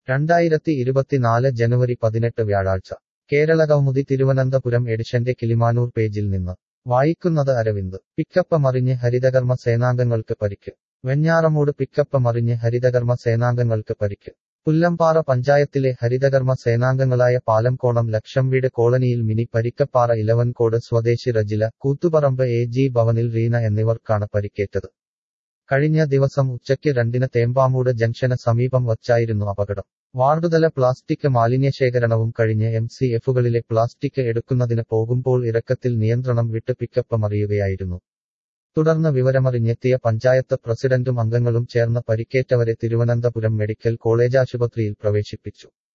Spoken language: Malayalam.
രണ്ടായിരത്തി ഇരുപത്തിനാല് ജനുവരി പതിനെട്ട് വ്യാഴാഴ്ച കേരള കൗമുദി തിരുവനന്തപുരം എഡിഷന്റെ കിളിമാനൂർ പേജിൽ നിന്ന് വായിക്കുന്നത് അരവിന്ദ് പിക്കപ്പ് മറിഞ്ഞ് ഹരിതകർമ്മ സേനാംഗങ്ങൾക്ക് പരിക്ക് വെഞ്ഞാറമൂട് പിക്കപ്പ് മറിഞ്ഞ് ഹരിതകർമ്മ സേനാംഗങ്ങൾക്ക് പരിക്ക് പുല്ലമ്പാറ പഞ്ചായത്തിലെ ഹരിതകർമ്മ സേനാംഗങ്ങളായ പാലംകോണം ലക്ഷംവീട് കോളനിയിൽ മിനി പരിക്കപ്പാറ ഇലവൻകോട് സ്വദേശി റജില കൂത്തുപറമ്പ് എ ജി ഭവനിൽ റീന എന്നിവർക്കാണ് പരിക്കേറ്റത് കഴിഞ്ഞ ദിവസം ഉച്ചയ്ക്ക് രണ്ടിന് തേമ്പാമൂട് ജംഗ്ഷന് സമീപം വച്ചായിരുന്നു അപകടം വാർഡുതല പ്ലാസ്റ്റിക് മാലിന്യശേഖരണവും കഴിഞ്ഞ് എം സി എഫുകളിലെ പ്ലാസ്റ്റിക് എടുക്കുന്നതിന് പോകുമ്പോൾ ഇറക്കത്തിൽ നിയന്ത്രണം വിട്ട് പിക്കപ്പ് മറിയുകയായിരുന്നു തുടർന്ന് വിവരമറിഞ്ഞെത്തിയ പഞ്ചായത്ത് പ്രസിഡന്റും അംഗങ്ങളും ചേർന്ന് പരിക്കേറ്റവരെ തിരുവനന്തപുരം മെഡിക്കൽ കോളേജ് ആശുപത്രിയിൽ പ്രവേശിപ്പിച്ചു